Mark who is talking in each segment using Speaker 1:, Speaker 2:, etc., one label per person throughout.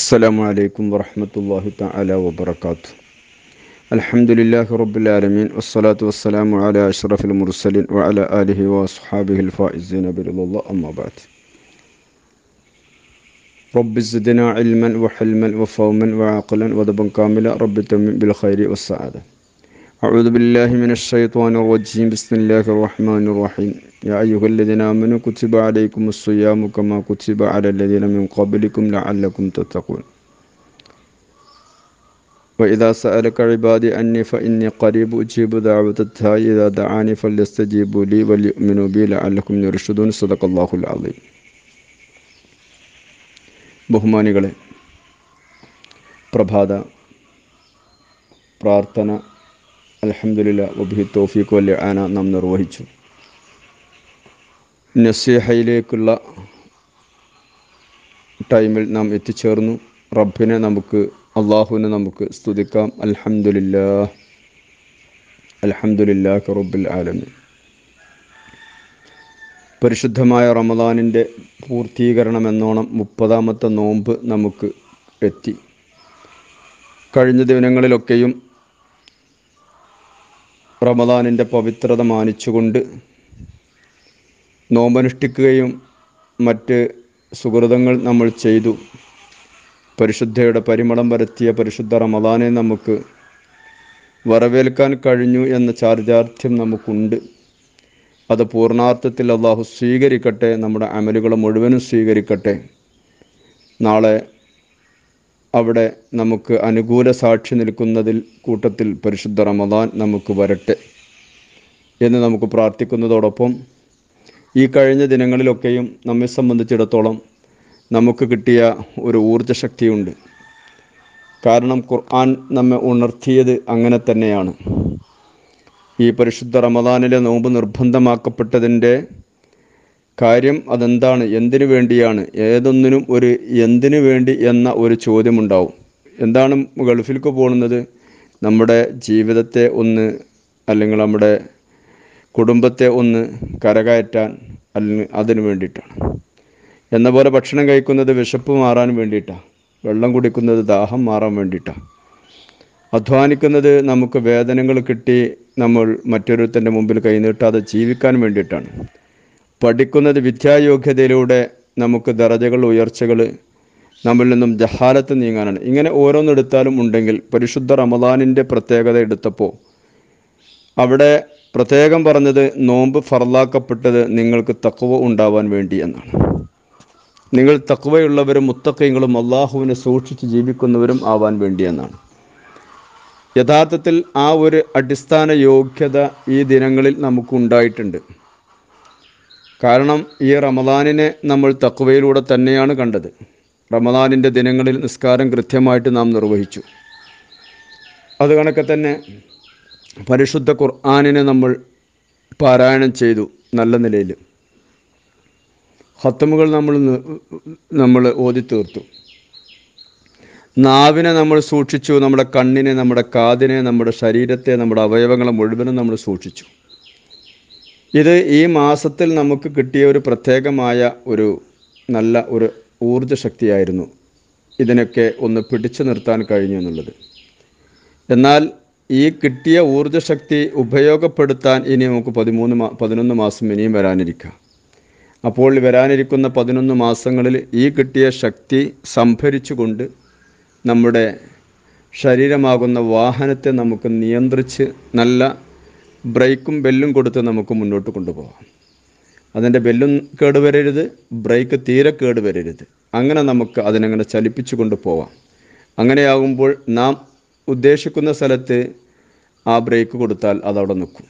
Speaker 1: السلام عليكم ورحمة الله تعالى وبركاته الحمد لله رب العالمين والصلاة والسلام على أشرف المرسلين وعلى آله وأصحابه الفائزين برضا الله أما بعد رب زدنا علما وحلما وفهما وعقلا ودبا كاملا رب تمم بالخير والسعادة أعوذ بالله من الشيطان الرجيم بسم الله الرحمن الرحيم يا أيها الذين آمنوا كتب عليكم الصيام كما كتب على الذين من قبلكم لعلكم تتقون وإذا سألك عبادي أني فإني قريب أجيب دعوة الداعي إذا دعاني فليستجيبوا لي وليؤمنوا بي لعلكم يرشدون صدق الله العظيم ബഹുമാനികളെ പ്രഭാത പ്രാർത്ഥന അലഹമുല്ല വബിഹി തോഫീഖ് വല്യ ആന നാം നിർവഹിച്ചു നസീഹയിലേക്കുള്ള ടൈമിൽ നാം എത്തിച്ചേർന്നു റബ്ബിനെ നമുക്ക് അള്ളാഹുവിനെ നമുക്ക് സ്തുതിക്കാം അൽഹംദുലില്ലാ അൽഹംദുലില്ലാ റബ്ബിൽ ആലമീൻ പരിശുദ്ധമായ റമദാനിൻ്റെ പൂർത്തീകരണം എന്നോണം മുപ്പതാമത്തെ നോമ്പ് നമുക്ക് എത്തി കഴിഞ്ഞ ദിനങ്ങളിലൊക്കെയും റമദാനിൻ്റെ പവിത്രത മാനിച്ചുകൊണ്ട് നോമ്പനുഷ്ഠിക്കുകയും മറ്റ് സുഹൃതങ്ങൾ നമ്മൾ ചെയ്തു പരിശുദ്ധയുടെ പരിമളം വരുത്തിയ പരിശുദ്ധ റമദാനെ നമുക്ക് വരവേൽക്കാൻ കഴിഞ്ഞു എന്ന ചാരിതാർത്ഥ്യം നമുക്കുണ്ട് അത് പൂർണ്ണാർത്ഥത്തിൽ അള്ളാഹു സ്വീകരിക്കട്ടെ നമ്മുടെ അമലുകൾ മുഴുവനും സ്വീകരിക്കട്ടെ നാളെ അവിടെ നമുക്ക് അനുകൂല സാക്ഷി നിൽക്കുന്നതിൽ കൂട്ടത്തിൽ പരിശുദ്ധ റമദാൻ നമുക്ക് വരട്ടെ എന്ന് നമുക്ക് പ്രാർത്ഥിക്കുന്നതോടൊപ്പം ഈ കഴിഞ്ഞ ദിനങ്ങളിലൊക്കെയും നമ്മെ സംബന്ധിച്ചിടത്തോളം നമുക്ക് കിട്ടിയ ഒരു ഊർജ്ജശക്തിയുണ്ട് കാരണം ഖുർആൻ നമ്മെ ഉണർത്തിയത് അങ്ങനെ തന്നെയാണ് ഈ പരിശുദ്ധ റമദാനിലെ നോമ്പ് നിർബന്ധമാക്കപ്പെട്ടതിൻ്റെ കാര്യം അതെന്താണ് എന്തിനു വേണ്ടിയാണ് ഏതൊന്നിനും ഒരു എന്തിനു വേണ്ടി എന്ന ഒരു ചോദ്യമുണ്ടാവും എന്താണ് ഗൾഫിലേക്ക് പോകുന്നത് നമ്മുടെ ജീവിതത്തെ ഒന്ന് അല്ലെങ്കിൽ നമ്മുടെ കുടുംബത്തെ ഒന്ന് കരകയറ്റാൻ അല്ലെങ്കിൽ അതിനു വേണ്ടിയിട്ടാണ് എന്ന പോലെ ഭക്ഷണം കഴിക്കുന്നത് വിശപ്പ് മാറാൻ വേണ്ടിയിട്ടാണ് വെള്ളം കുടിക്കുന്നത് ദാഹം മാറാൻ വേണ്ടിയിട്ടാണ് അധ്വാനിക്കുന്നത് നമുക്ക് വേദനകൾ കിട്ടി നമ്മൾ മറ്റൊരുത്തൻ്റെ മുമ്പിൽ കൈനീട്ടാതെ ജീവിക്കാൻ വേണ്ടിയിട്ടാണ് പഠിക്കുന്നത് വിദ്യായോഗ്യതയിലൂടെ നമുക്ക് ദറജകൾ ഉയർച്ചകൾ നമ്മിൽ നിന്നും ജഹാലത്ത് നീങ്ങാനാണ് ഇങ്ങനെ ഓരോന്നെടുത്താലും ഉണ്ടെങ്കിൽ പരിശുദ്ധ റമദാനിൻ്റെ പ്രത്യേകത എടുത്തപ്പോൾ അവിടെ പ്രത്യേകം പറഞ്ഞത് നോമ്പ് ഫറലാക്കപ്പെട്ടത് നിങ്ങൾക്ക് തക്കുവ ഉണ്ടാവാൻ വേണ്ടി എന്നാണ് നിങ്ങൾ തക്കുവയുള്ളവരും മുത്തക്കയങ്ങളും അള്ളാഹുവിനെ സൂക്ഷിച്ച് ജീവിക്കുന്നവരും ആവാൻ വേണ്ടി എന്നാണ് യഥാർത്ഥത്തിൽ ആ ഒരു അടിസ്ഥാന യോഗ്യത ഈ ദിനങ്ങളിൽ നമുക്ക് ഉണ്ടായിട്ടുണ്ട് കാരണം ഈ റമദാനിനെ നമ്മൾ തക്കുവയിലൂടെ തന്നെയാണ് കണ്ടത് റമദാനിൻ്റെ ദിനങ്ങളിൽ നിസ്കാരം കൃത്യമായിട്ട് നാം നിർവഹിച്ചു അത് കണക്കെ തന്നെ പരിശുദ്ധ ഖുർആാനിനെ നമ്മൾ പാരായണം ചെയ്തു നല്ല നിലയിൽ ഹത്തമുകൾ നമ്മൾ നമ്മൾ ഓതി തീർത്തു നാവിനെ നമ്മൾ സൂക്ഷിച്ചു നമ്മുടെ കണ്ണിനെ നമ്മുടെ കാതിനെ നമ്മുടെ ശരീരത്തെ നമ്മുടെ അവയവങ്ങളെ മുഴുവനും നമ്മൾ സൂക്ഷിച്ചു ഇത് ഈ മാസത്തിൽ നമുക്ക് കിട്ടിയ ഒരു പ്രത്യേകമായ ഒരു നല്ല ഒരു ഊർജ്ജശക്തിയായിരുന്നു ഇതിനൊക്കെ ഒന്ന് പിടിച്ചു നിർത്താൻ കഴിഞ്ഞു എന്നുള്ളത് എന്നാൽ ഈ കിട്ടിയ ഊർജ്ജശക്തി ഉപയോഗപ്പെടുത്താൻ ഇനി നമുക്ക് പതിമൂന്ന് മാ പതിനൊന്ന് മാസം ഇനിയും വരാനിരിക്കാം അപ്പോൾ വരാനിരിക്കുന്ന പതിനൊന്ന് മാസങ്ങളിൽ ഈ കിട്ടിയ ശക്തി സംഭരിച്ചുകൊണ്ട് നമ്മുടെ ശരീരമാകുന്ന വാഹനത്തെ നമുക്ക് നിയന്ത്രിച്ച് നല്ല ബ്രേക്കും ബെല്ലും കൊടുത്ത് നമുക്ക് മുന്നോട്ട് കൊണ്ടുപോകാം അതിൻ്റെ ബെല്ലും കേടുവരരുത് ബ്രേക്ക് തീരെ കേടുവരരുത് അങ്ങനെ നമുക്ക് അതിനങ്ങനെ ചലിപ്പിച്ചു കൊണ്ടുപോകാം അങ്ങനെയാകുമ്പോൾ നാം ഉദ്ദേശിക്കുന്ന സ്ഥലത്ത് ആ ബ്രേക്ക് കൊടുത്താൽ അതവിടെ നിൽക്കും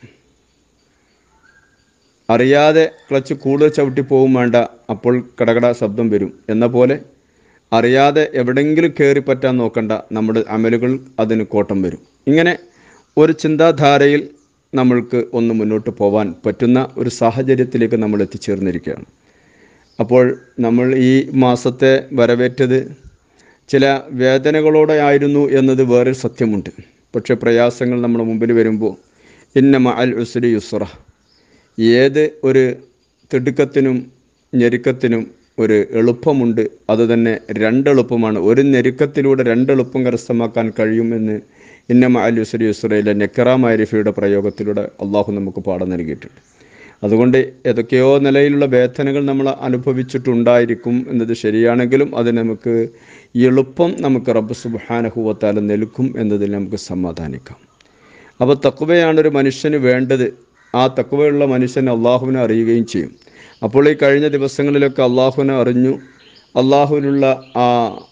Speaker 1: അറിയാതെ ക്ലച്ച് കൂടുതൽ ചവിട്ടി പോകും വേണ്ട അപ്പോൾ കടകട ശബ്ദം വരും എന്ന പോലെ അറിയാതെ എവിടെയെങ്കിലും കയറി പറ്റാൻ നോക്കണ്ട നമ്മുടെ അമലുകൾ അതിന് കോട്ടം വരും ഇങ്ങനെ ഒരു ചിന്താധാരയിൽ നമ്മൾക്ക് ഒന്ന് മുന്നോട്ട് പോകാൻ പറ്റുന്ന ഒരു സാഹചര്യത്തിലേക്ക് നമ്മൾ എത്തിച്ചേർന്നിരിക്കുകയാണ് അപ്പോൾ നമ്മൾ ഈ മാസത്തെ വരവേറ്റത് ചില വേദനകളോടെ ആയിരുന്നു എന്നത് വേറെ സത്യമുണ്ട് പക്ഷേ പ്രയാസങ്ങൾ നമ്മുടെ മുമ്പിൽ വരുമ്പോൾ ഇന്നമ അൽ ഉസ്രി യുസ്ര ഏത് ഒരു തിടുക്കത്തിനും ഞെരുക്കത്തിനും ഒരു എളുപ്പമുണ്ട് അത് തന്നെ രണ്ടെളുപ്പമാണ് ഒരു ഞെരുക്കത്തിലൂടെ രണ്ടെളുപ്പം കരസ്ഥമാക്കാൻ കഴിയുമെന്ന് ഇന്നമ അൽ യുസരി യുസ്രയിലെ നെക്കറ മാരിഫയുടെ പ്രയോഗത്തിലൂടെ അള്ളാഹു നമുക്ക് പാഠം നൽകിയിട്ടുണ്ട് അതുകൊണ്ട് ഏതൊക്കെയോ നിലയിലുള്ള വേദനകൾ നമ്മൾ അനുഭവിച്ചിട്ടുണ്ടായിരിക്കും എന്നത് ശരിയാണെങ്കിലും അത് നമുക്ക് എളുപ്പം നമുക്ക് റബ്ബ് സുബാനഹുവത്താല നൽകും എന്നതിൽ നമുക്ക് സമാധാനിക്കാം അപ്പോൾ തക്കുവയാണ് ഒരു മനുഷ്യന് വേണ്ടത് ആ തക്കുവയുള്ള മനുഷ്യൻ അള്ളാഹുവിനെ അറിയുകയും ചെയ്യും അപ്പോൾ ഈ കഴിഞ്ഞ ദിവസങ്ങളിലൊക്കെ അള്ളാഹുവിനെ അറിഞ്ഞു അള്ളാഹുവിനുള്ള ആ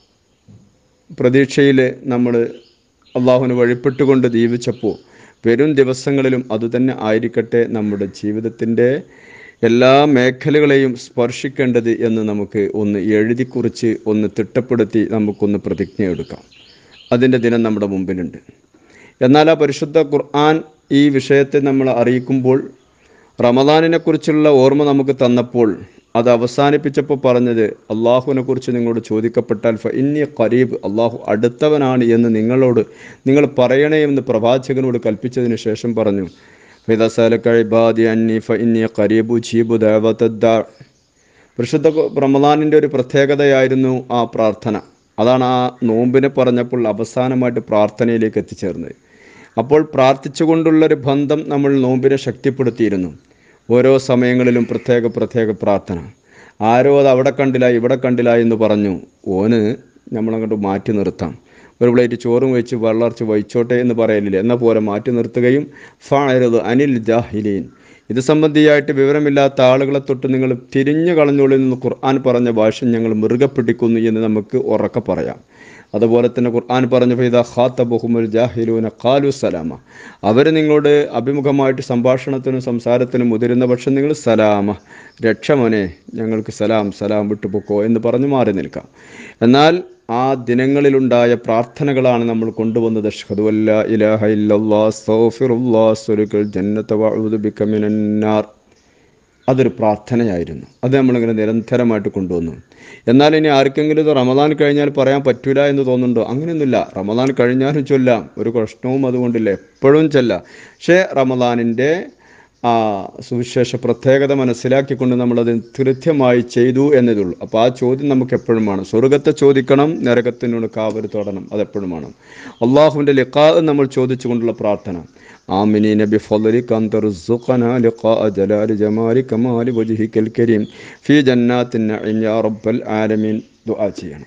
Speaker 1: പ്രതീക്ഷയിൽ നമ്മൾ അള്ളാഹുവിന് വഴിപ്പെട്ടുകൊണ്ട് ജീവിച്ചപ്പോൾ വരും ദിവസങ്ങളിലും അതുതന്നെ ആയിരിക്കട്ടെ നമ്മുടെ ജീവിതത്തിൻ്റെ എല്ലാ മേഖലകളെയും സ്പർശിക്കേണ്ടത് എന്ന് നമുക്ക് ഒന്ന് എഴുതി കുറിച്ച് ഒന്ന് തിട്ടപ്പെടുത്തി നമുക്കൊന്ന് പ്രതിജ്ഞ എടുക്കാം അതിൻ്റെ ദിനം നമ്മുടെ മുമ്പിലുണ്ട് എന്നാൽ ആ പരിശുദ്ധ ഖുർആൻ ഈ വിഷയത്തെ നമ്മൾ അറിയിക്കുമ്പോൾ റമദാനിനെ കുറിച്ചുള്ള ഓർമ്മ നമുക്ക് തന്നപ്പോൾ അത് അവസാനിപ്പിച്ചപ്പോൾ പറഞ്ഞത് അള്ളാഹുവിനെ കുറിച്ച് നിങ്ങളോട് ചോദിക്കപ്പെട്ടാൽ ഫ ഇന്നി ഖരീബ് അള്ളാഹു അടുത്തവനാണ് എന്ന് നിങ്ങളോട് നിങ്ങൾ പറയണേ എന്ന് പ്രവാചകനോട് കൽപ്പിച്ചതിന് ശേഷം പറഞ്ഞു ഫിദസലക്കഴിബാദി അന്നി ഫ ഇന്നി ഖരീബു ചീബു ദേവതദ്ദാ പരിശുദ്ധ റമദാനിൻ്റെ ഒരു പ്രത്യേകതയായിരുന്നു ആ പ്രാർത്ഥന അതാണ് ആ നോമ്പിനെ പറഞ്ഞപ്പോൾ അവസാനമായിട്ട് പ്രാർത്ഥനയിലേക്ക് എത്തിച്ചേർന്നത് അപ്പോൾ പ്രാർത്ഥിച്ചുകൊണ്ടുള്ളൊരു ബന്ധം നമ്മൾ നോമ്പിനെ ശക്തിപ്പെടുത്തിയിരുന്നു ഓരോ സമയങ്ങളിലും പ്രത്യേക പ്രത്യേക പ്രാർത്ഥന ആരോ അത് അവിടെ കണ്ടില്ല ഇവിടെ കണ്ടില്ല എന്ന് പറഞ്ഞു ഓന് നമ്മളങ്ങോട്ട് മാറ്റി നിർത്താം ഒരു പ്ലേറ്റ് ചോറും വെച്ച് വെള്ളർച്ച് വഹിച്ചോട്ടെ എന്ന് പറയലില്ല എന്ന പോലെ മാറ്റി നിർത്തുകയും ഫാഴത് അനിൽ ജാഹിലീൻ ഇത് സംബന്ധിയായിട്ട് വിവരമില്ലാത്ത ആളുകളെ തൊട്ട് നിങ്ങൾ തിരിഞ്ഞു കളഞ്ഞോളിൽ നിന്ന് ഖുർആൻ പറഞ്ഞ ഭാഷ ഞങ്ങൾ മുറുകെ പിടിക്കുന്നു എന്ന് നമുക്ക് ഉറക്കെ പറയാം അതുപോലെ തന്നെ ഖുർആൻ പറഞ്ഞ ഫൈദ ഖാത്ത ബഹുമുൽ ജാഹിലൂന ഖാലു സലാമ അവർ നിങ്ങളോട് അഭിമുഖമായിട്ട് സംഭാഷണത്തിനും സംസാരത്തിനും മുതിരുന്ന പക്ഷം നിങ്ങൾ സലാമ രക്ഷമോനെ ഞങ്ങൾക്ക് സലാം സലാം വിട്ടുപൊക്കോ എന്ന് പറഞ്ഞ് മാറി നിൽക്കാം എന്നാൽ ആ ദിനങ്ങളിലുണ്ടായ പ്രാർത്ഥനകളാണ് നമ്മൾ കൊണ്ടുവന്നത് അഷ്ഹദു അല്ലാ ഇലാഹ ഇല്ലല്ലാഹ് അസ്തഗ്ഫിറുല്ലാഹ് സ്വലുക്കൽ ജന്നത വഅഊദു ബിക മിനന്നാർ അതൊരു പ്രാർത്ഥനയായിരുന്നു അത് നമ്മളിങ്ങനെ നിരന്തരമായിട്ട് കൊണ്ടുവന്നു എന്നാൽ ഇനി ആർക്കെങ്കിലും ഇത് റമദാൻ കഴിഞ്ഞാൽ പറയാൻ പറ്റൂല എന്ന് തോന്നുന്നുണ്ടോ അങ്ങനെയൊന്നുമില്ല റമദാൻ കഴിഞ്ഞാലും ചൊല്ലാം ഒരു പ്രശ്നവും അതുകൊണ്ടില്ല എപ്പോഴും ചെല്ലാം പക്ഷേ റമദാനിൻ്റെ ആ സുവിശേഷ പ്രത്യേകത മനസ്സിലാക്കിക്കൊണ്ട് നമ്മളത് കൃത്യമായി ചെയ്തു എന്നതുള്ളൂ അപ്പോൾ ആ ചോദ്യം നമുക്ക് എപ്പോഴും വേണം സ്വർഗത്തെ ചോദിക്കണം നരകത്തിനോട് കാവൽ തൊടണം അതെപ്പോഴും വേണം അള്ളാഹുവിൻ്റെ ലിഖാ നമ്മൾ ചോദിച്ചുകൊണ്ടുള്ള പ്രാർത്ഥന آمنين بفضلك أن ترزقنا لقاء جلال جمال كمال وجهك الكريم في جنات النعيم يا رب العالمين ദുആ ചെയ്യണം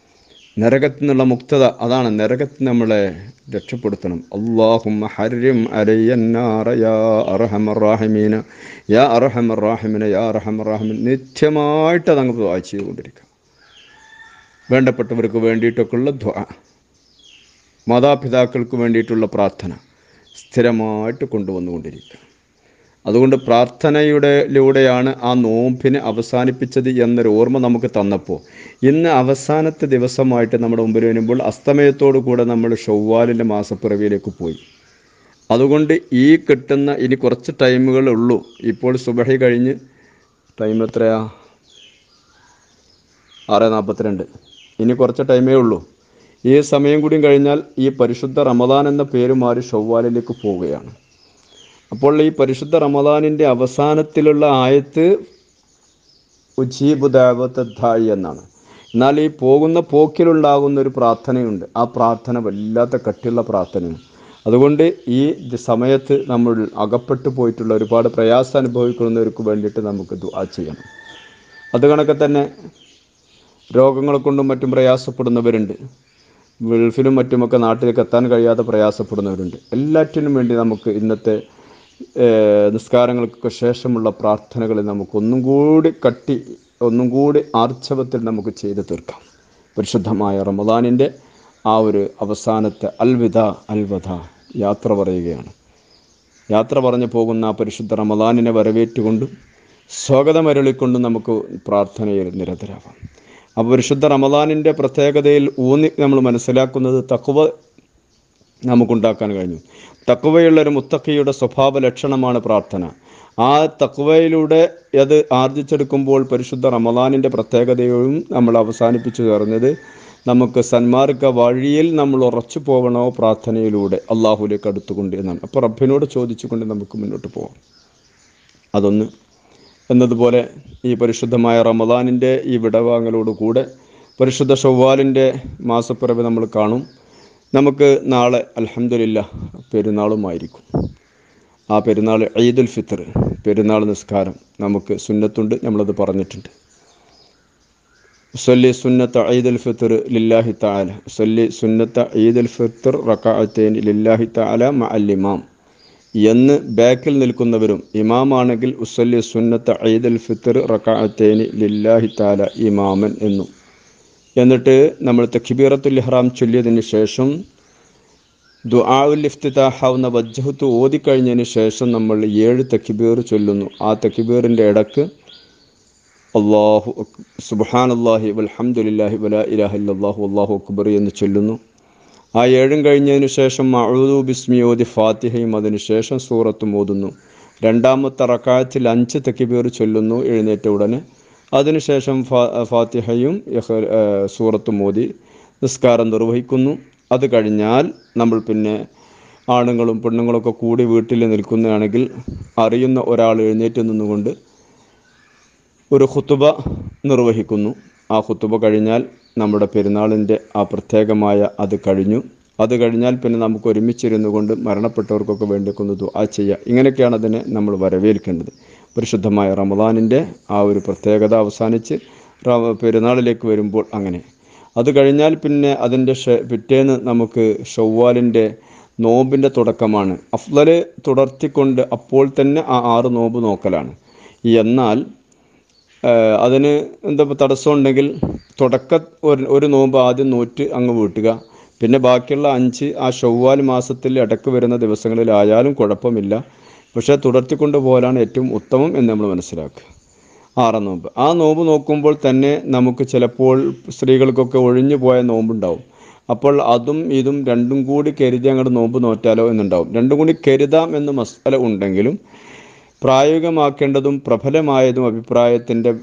Speaker 1: നരകത്തിൽ നിന്നുള്ള മുക്തത അതാണ് നരകത്തിൽ നമ്മളെ രക്ഷപ്പെടുത്തണം അള്ളാഹും ഹരിം അലയ്യന്നാറ യാ അർഹമർ റാഹിമീന യാ അർഹമർ റാഹിമിന യാ അർഹമർ റാഹിമീൻ നിത്യമായിട്ട് അതങ്ങ് ദുആ ചെയ്തുകൊണ്ടിരിക്കുക വേണ്ടപ്പെട്ടവർക്ക് വേണ്ടിയിട്ടൊക്കെയുള്ള ദ്വാ മാതാപിതാക്കൾക്ക് വേണ്ടിയിട്ടുള്ള പ്രാർത്ഥന സ്ഥിരമായിട്ട് കൊണ്ടുവന്നുകൊണ്ടിരിക്കുക അതുകൊണ്ട് പ്രാർത്ഥനയുടെ ലൂടെയാണ് ആ നോമ്പിനെ അവസാനിപ്പിച്ചത് എന്നൊരു ഓർമ്മ നമുക്ക് തന്നപ്പോൾ ഇന്ന് അവസാനത്തെ ദിവസമായിട്ട് നമ്മുടെ മുമ്പിൽ വരുമ്പോൾ അസ്തമയത്തോടു കൂടെ നമ്മൾ ഷവ്വാലിൻ്റെ മാസപ്പിറവിയിലേക്ക് പോയി അതുകൊണ്ട് ഈ കിട്ടുന്ന ഇനി കുറച്ച് ടൈമുകളേ ഉള്ളൂ ഇപ്പോൾ സുബഹി കഴിഞ്ഞ് ടൈം എത്രയാ ആറ് നാൽപ്പത്തിരണ്ട് ഇനി കുറച്ച് ടൈമേ ഉള്ളൂ ഈ സമയം കൂടി കഴിഞ്ഞാൽ ഈ പരിശുദ്ധ റമദാൻ എന്ന പേര് മാറി ഷവ്വാലിലേക്ക് പോവുകയാണ് അപ്പോൾ ഈ പരിശുദ്ധ റമദാനിൻ്റെ അവസാനത്തിലുള്ള ആയത്ത് ഉജീബ് ദേവത്തായി എന്നാണ് എന്നാൽ ഈ പോകുന്ന പോക്കിലുണ്ടാകുന്ന ഒരു പ്രാർത്ഥനയുണ്ട് ആ പ്രാർത്ഥന വല്ലാത്ത കട്ടിയുള്ള പ്രാർത്ഥനയാണ് അതുകൊണ്ട് ഈ സമയത്ത് നമ്മൾ അകപ്പെട്ടു പോയിട്ടുള്ള ഒരുപാട് പ്രയാസം അനുഭവിക്കുന്നവർക്ക് വേണ്ടിയിട്ട് നമുക്ക് ദുആ ചെയ്യണം അത് കണക്കെ തന്നെ രോഗങ്ങളെ കൊണ്ടും മറ്റും പ്രയാസപ്പെടുന്നവരുണ്ട് ഗൾഫിലും മറ്റുമൊക്കെ നാട്ടിലേക്ക് എത്താൻ കഴിയാതെ പ്രയാസപ്പെടുന്നവരുണ്ട് എല്ലാറ്റിനും വേണ്ടി നമുക്ക് ഇന്നത്തെ നിസ്കാരങ്ങൾക്കൊക്കെ ശേഷമുള്ള പ്രാർത്ഥനകളിൽ നമുക്ക് ഒന്നും കൂടി കട്ടി ഒന്നും കൂടി ആർച്ചവത്തിൽ നമുക്ക് ചെയ്തു തീർക്കാം പരിശുദ്ധമായ റമദാനിൻ്റെ ആ ഒരു അവസാനത്തെ അൽവിദ അൽവധ യാത്ര പറയുകയാണ് യാത്ര പറഞ്ഞു പോകുന്ന ആ പരിശുദ്ധ റമദാനിനെ വരവേറ്റുകൊണ്ടും സ്വാഗതമരളിക്കൊണ്ടും നമുക്ക് പ്രാർത്ഥനയിൽ നിരതരാവാം അപ്പോൾ പരിശുദ്ധ റമദാനിൻ്റെ പ്രത്യേകതയിൽ ഊന്നി നമ്മൾ മനസ്സിലാക്കുന്നത് തക്കുവ നമുക്കുണ്ടാക്കാൻ കഴിഞ്ഞു തക്കുവയുള്ള ഒരു മുത്തക്കിയുടെ സ്വഭാവ ലക്ഷണമാണ് പ്രാർത്ഥന ആ തക്കുവയിലൂടെ അത് ആർജിച്ചെടുക്കുമ്പോൾ പരിശുദ്ധ റമദാനിൻ്റെ പ്രത്യേകതയും നമ്മൾ അവസാനിപ്പിച്ചു ചേർന്നത് നമുക്ക് സന്മാർഗ വഴിയിൽ നമ്മൾ ഉറച്ചു പോകണോ പ്രാർത്ഥനയിലൂടെ അള്ളാഹുലേക്ക് അടുത്തുകൊണ്ട് എന്നാണ് അപ്പോൾ റബ്ബിനോട് ചോദിച്ചുകൊണ്ട് നമുക്ക് മുന്നോട്ട് പോകാം അതൊന്ന് എന്നതുപോലെ ഈ പരിശുദ്ധമായ റമദാനിൻ്റെ ഈ വിടവാങ്ങലോടുകൂടെ പരിശുദ്ധ ഷവ്വാലിൻ്റെ മാസപ്പിറവി നമ്മൾ കാണും നമുക്ക് നാളെ അൽഹംദുലില്ല പെരുന്നാളുമായിരിക്കും ആ പെരുന്നാൾ ഈദുൽ ഫിത്തർ പെരുന്നാൾ നിസ്കാരം നമുക്ക് സുന്നത്തുണ്ട് നമ്മളത് പറഞ്ഞിട്ടുണ്ട് സല്ലി സുന്നത്ത ഈദുൽ ഫിത്തർ ലില്ലാഹി തആല സല്ലി സുന്നത്ത ഈദുൽ ഫിത്തർ റക്അത്തൈൻ ലില്ലാഹി തആല മഅൽ ഇമാം എന്ന് ബാക്കിൽ നിൽക്കുന്നവരും ഇമാമാണെങ്കിൽ ഉസല്ലി സുന്നത്ത ഈദുൽ ഫിത്തർ റക്അത്തൈൻ ലില്ലാഹി തആല ഇമാമൻ എന്നും എന്നിട്ട് നമ്മൾ തക്ബീറത്തുൽ ഇഹ്റാം ചൊല്ലിയതിന് ശേഷം ദുആഉൽ ഇഫ്തിതാഹാവുന്ന വജ്ജഹത്ത് ഓതിക്കഴിഞ്ഞതിന് ശേഷം നമ്മൾ ഏഴ് തക്ബീർ ചൊല്ലുന്നു ആ തക്ബീറിൻ്റെ ഇടക്ക് അള്ളാഹു സുബ്ഹാൻ അള്ളാഹി വൽഹംദുലില്ലാഹി വലാ ഇലാഹ ഇല്ലല്ലാഹു അല്ലാഹു അക്ബർ എന്ന് ചൊല്ലുന്നു ആ ഏഴും കഴിഞ്ഞതിന് ശേഷം മഅൂദു ബിസ്മി ഓതി ഫാത്തിഹയും അതിന് ശേഷം സൂറത്തും ഓതുന്നു രണ്ടാമത്തെ റക്കായത്തിൽ അഞ്ച് തക്ബീർ ചൊല്ലുന്നു എഴുന്നേറ്റ ഉടനെ അതിനുശേഷം ഫാ ഫാത്തിഹയും ഇഖ്- ഏഹ് സൂറത്തും ഓതി നിസ്കാരം നിർവഹിക്കുന്നു അത് കഴിഞ്ഞാൽ നമ്മൾ പിന്നെ ആണുങ്ങളും പെണ്ണുങ്ങളൊക്കെ കൂടി വീട്ടിൽ നിൽക്കുന്നതാണെങ്കിൽ അറിയുന്ന ഒരാൾ എഴുന്നേറ്റ് നിന്നുകൊണ്ട് ഒരു ഖുത്തുബ നിർവഹിക്കുന്നു ആ ഖുത്തുബ കഴിഞ്ഞാൽ നമ്മുടെ പെരുന്നാളിൻ്റെ ആ പ്രത്യേകമായ അത് കഴിഞ്ഞു അത് കഴിഞ്ഞാൽ പിന്നെ നമുക്ക് ഒരുമിച്ചിരുന്നു കൊണ്ട് മരണപ്പെട്ടവർക്കൊക്കെ വേണ്ടിക്കൊന്ന് ദുആ ചെയ്യുക ഇങ്ങനെയൊക്കെയാണ് അതിനെ നമ്മൾ വരവേൽക്കേണ്ടത് പരിശുദ്ധമായ റമദാനിൻ്റെ ആ ഒരു പ്രത്യേകത അവസാനിച്ച് റ- പെരുന്നാളിലേക്ക് വരുമ്പോൾ അങ്ങനെ അത് കഴിഞ്ഞാൽ പിന്നെ അതിൻ്റെ ഷെ- പിറ്റേന്ന് നമുക്ക് ഷവ്വാലിൻ്റെ നോമ്പിൻ്റെ തുടക്കമാണ് അഫ്ലല് തുടർത്തിക്കൊണ്ട് അപ്പോൾ തന്നെ ആ ആറ് നോമ്പ് നോക്കലാണ് എന്നാൽ ഏഹ് അതിന് എന്താ ഇപ്പം തടസ്സമുണ്ടെങ്കിൽ തുടക്ക ഒരു ഒരു നോമ്പ് ആദ്യം നോറ്റ് അങ്ങ് വീട്ടുക പിന്നെ ബാക്കിയുള്ള അഞ്ച് ആ ഷവ്വാൽ മാസത്തിൽ ഇടക്ക് വരുന്ന ദിവസങ്ങളിലായാലും കുഴപ്പമില്ല പക്ഷേ തുടർത്തിക്കൊണ്ട് പോകലാണ് ഏറ്റവും ഉത്തമം എന്ന് നമ്മൾ മനസ്സിലാക്കുക ആറാം നോമ്പ് ആ നോമ്പ് നോക്കുമ്പോൾ തന്നെ നമുക്ക് ചിലപ്പോൾ സ്ത്രീകൾക്കൊക്കെ ഒഴിഞ്ഞു പോയ നോമ്പുണ്ടാവും അപ്പോൾ അതും ഇതും രണ്ടും കൂടി കരുതി അങ്ങോട്ട് നോമ്പ് നോറ്റാലോ എന്നുണ്ടാവും രണ്ടും കൂടി കരുതാം എന്ന് മസാല ഉണ്ടെങ്കിലും പ്രായോഗികമാക്കേണ്ടതും പ്രബലമായതും അഭിപ്രായത്തിൻ്റെ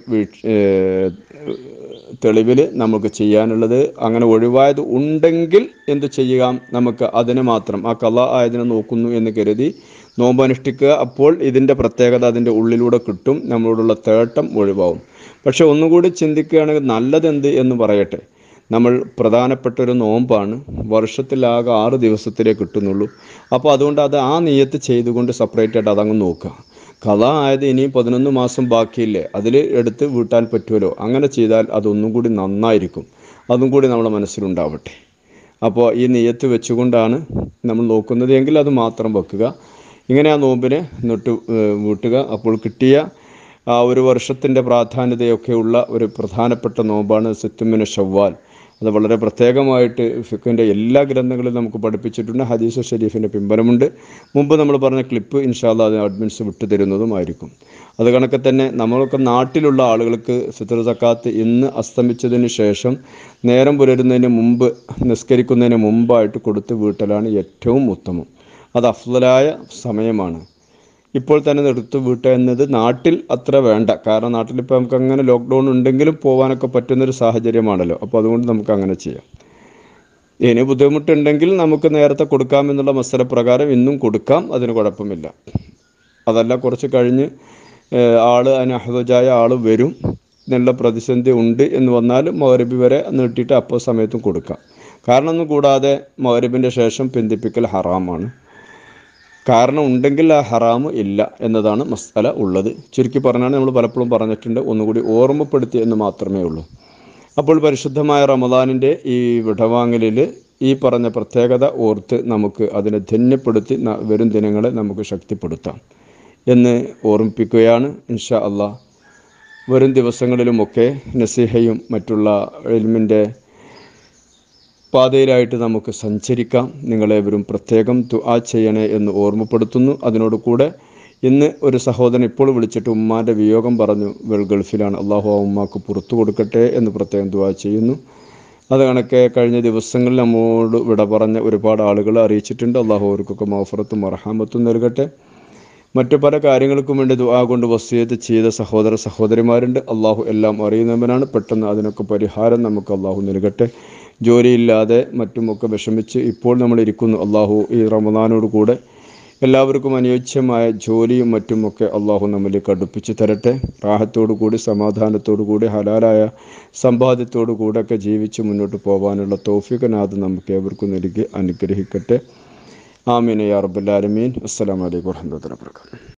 Speaker 1: തെളിവിൽ നമുക്ക് ചെയ്യാനുള്ളത് അങ്ങനെ ഒഴിവായത് ഉണ്ടെങ്കിൽ എന്ത് ചെയ്യുക നമുക്ക് അതിനെ മാത്രം ആ കല ആയതിനെ നോക്കുന്നു എന്ന് കരുതി നോമ്പ് അനുഷ്ഠിക്കുക അപ്പോൾ ഇതിൻ്റെ പ്രത്യേകത അതിൻ്റെ ഉള്ളിലൂടെ കിട്ടും നമ്മളോടുള്ള തേട്ടം ഒഴിവാവും പക്ഷെ ഒന്നുകൂടി ചിന്തിക്കുകയാണെങ്കിൽ നല്ലതെന്ത് എന്ന് പറയട്ടെ നമ്മൾ പ്രധാനപ്പെട്ട ഒരു നോമ്പാണ് വർഷത്തിലാകെ ആറ് ദിവസത്തിലേ കിട്ടുന്നുള്ളൂ അപ്പോൾ അതുകൊണ്ട് അത് ആ നിയത്ത് ചെയ്തുകൊണ്ട് സെപ്പറേറ്റ് ആയിട്ട് അതങ്ങ് നോക്കുക കഥ ആയത് ഇനിയും പതിനൊന്ന് മാസം ബാക്കിയില്ലേ അതിൽ എടുത്ത് വീട്ടാൻ പറ്റുമല്ലോ അങ്ങനെ ചെയ്താൽ അതൊന്നും കൂടി നന്നായിരിക്കും അതും കൂടി നമ്മുടെ മനസ്സിലുണ്ടാവട്ടെ അപ്പോൾ ഈ നെയ്യത്ത് വെച്ചുകൊണ്ടാണ് നമ്മൾ നോക്കുന്നത് എങ്കിൽ അത് മാത്രം വെക്കുക ഇങ്ങനെ ആ നോമ്പിനെ നിട്ട് വീട്ടുക അപ്പോൾ കിട്ടിയ ആ ഒരു വർഷത്തിൻ്റെ പ്രാധാന്യതയൊക്കെയുള്ള ഒരു പ്രധാനപ്പെട്ട നോമ്പാണ് സിത്തുമിന് ഷവ്വാൽ അത് വളരെ പ്രത്യേകമായിട്ട് ഫിഖിൻ്റെ എല്ലാ ഗ്രന്ഥങ്ങളിലും നമുക്ക് പഠിപ്പിച്ചിട്ടുണ്ട് ഹദീസ് ഷരീഫിൻ്റെ പിമ്പലമുണ്ട് മുമ്പ് നമ്മൾ പറഞ്ഞ ക്ലിപ്പ് ഇൻഷാല്ല അത് അഡ്മിൻസ് വിട്ടു തരുന്നതുമായിരിക്കും അത് കണക്കെ തന്നെ നമ്മളൊക്കെ നാട്ടിലുള്ള ആളുകൾക്ക് ഫിത്തർ സക്കാത്ത് ഇന്ന് അസ്തമിച്ചതിന് ശേഷം നേരം പുലരുന്നതിന് മുമ്പ് നിസ്കരിക്കുന്നതിന് മുമ്പായിട്ട് കൊടുത്ത് വീട്ടലാണ് ഏറ്റവും ഉത്തമം അത് അഫ്ലായ സമയമാണ് ഇപ്പോൾ തന്നെ എടുത്ത് വീട്ടുക എന്നത് നാട്ടിൽ അത്ര വേണ്ട കാരണം നാട്ടിൽ ഇപ്പോൾ നമുക്ക് അങ്ങനെ ലോക്ക്ഡൗൺ ഉണ്ടെങ്കിലും പോകാനൊക്കെ പറ്റുന്നൊരു സാഹചര്യമാണല്ലോ അപ്പോൾ അതുകൊണ്ട് നമുക്ക് അങ്ങനെ ചെയ്യാം ഇനി ബുദ്ധിമുട്ടുണ്ടെങ്കിൽ നമുക്ക് നേരത്തെ കൊടുക്കാമെന്നുള്ള മത്സര പ്രകാരം ഇന്നും കൊടുക്കാം അതിന് കുഴപ്പമില്ല അതല്ല കുറച്ച് കഴിഞ്ഞ് ഏഹ്, ആള് അതിന് അഹദജായ ആൾ വരും എന്നുള്ള പ്രതിസന്ധി ഉണ്ട് എന്ന് വന്നാൽ മൗരബി വരെ നീട്ടിയിട്ട് അപ്പോൾ സമയത്തും കൊടുക്കാം കാരണം ഒന്നും കൂടാതെ മൗരബിൻ്റെ ശേഷം പിന്തിപ്പിക്കൽ ഹറാമാണ് കാരണം ഉണ്ടെങ്കിൽ ആ ഹറാമ് ഇല്ല എന്നതാണ് മസ്അല ഉള്ളത് ചുരുക്കി പറഞ്ഞാൽ നമ്മൾ പലപ്പോഴും പറഞ്ഞിട്ടുണ്ട് ഒന്നുകൂടി ഓർമ്മപ്പെടുത്തി എന്ന് മാത്രമേ ഉള്ളൂ അപ്പോൾ പരിശുദ്ധമായ റമദാനിൻ്റെ ഈ വിടവാങ്ങലിൽ ഈ പറഞ്ഞ പ്രത്യേകത ഓർത്ത് നമുക്ക് അതിനെ ധന്യപ്പെടുത്തി ന- വരും ദിനങ്ങളെ നമുക്ക് ശക്തിപ്പെടുത്താം എന്ന് ഓർമ്മിപ്പിക്കുകയാണ് ഇൻഷാ അള്ളാഹ് വരും ദിവസങ്ങളിലുമൊക്കെ നസീഹയും മറ്റുള്ള എൽമിൻ്റെ പാതയിലായിട്ട് നമുക്ക് സഞ്ചരിക്കാം നിങ്ങളേവരും പ്രത്യേകം ദുആ ചെയ്യണേ എന്ന് ഓർമ്മപ്പെടുത്തുന്നു അതിനോട് കൂടെ ഇന്ന് ഒരു സഹോദരൻ ഇപ്പോൾ വിളിച്ചിട്ട് ഉമ്മാൻ്റെ വിയോഗം പറഞ്ഞു വെൾ ഗൾഫിലാണ് അള്ളാഹു ആ ഉമ്മാക്ക് പുറത്തു കൊടുക്കട്ടെ എന്ന് പ്രത്യേകം ദുആ ചെയ്യുന്നു അത് കണക്കെ കഴിഞ്ഞ ദിവസങ്ങളിൽ നമ്മോട് വിട പറഞ്ഞ ഒരുപാട് ആളുകൾ അറിയിച്ചിട്ടുണ്ട് അള്ളാഹു അവർക്കൊക്കെ മൗഫറത്തും മർഹാമത്തും നൽകട്ടെ മറ്റു പല കാര്യങ്ങൾക്കും വേണ്ടി ദുആ കൊണ്ട് വസിയത്ത് ചെയ്ത സഹോദര സഹോദരിമാരുണ്ട് അള്ളാഹു എല്ലാം അറിയുന്നവനാണ് പെട്ടെന്ന് അതിനൊക്കെ പരിഹാരം നമുക്ക് അള്ളാഹു നൽകട്ടെ ജോലിയില്ലാതെ മറ്റുമൊക്കെ വിഷമിച്ച് ഇപ്പോൾ നമ്മൾ ഇരിക്കുന്നു അള്ളാഹു ഈ റമദാനോട് കൂടെ എല്ലാവർക്കും അനുയോജ്യമായ ജോലിയും മറ്റുമൊക്കെ അള്ളാഹു നമ്മിലേക്ക് അടുപ്പിച്ച് തരട്ടെ റാഹത്തോടു കൂടി സമാധാനത്തോടു കൂടി ഹലാലായ സമ്പാദ്യത്തോടു കൂടെ ഒക്കെ ജീവിച്ച് മുന്നോട്ട് പോകാനുള്ള തോഫികനാഥ് നമുക്ക് ഏവർക്കും നൽകി അനുഗ്രഹിക്കട്ടെ ആമീൻ യാ റബ്ബുൽ ആലമീൻ അസ്സലാമു അലൈക്കും വറഹ്മത്തുള്ളാഹി വബറകാതുഹു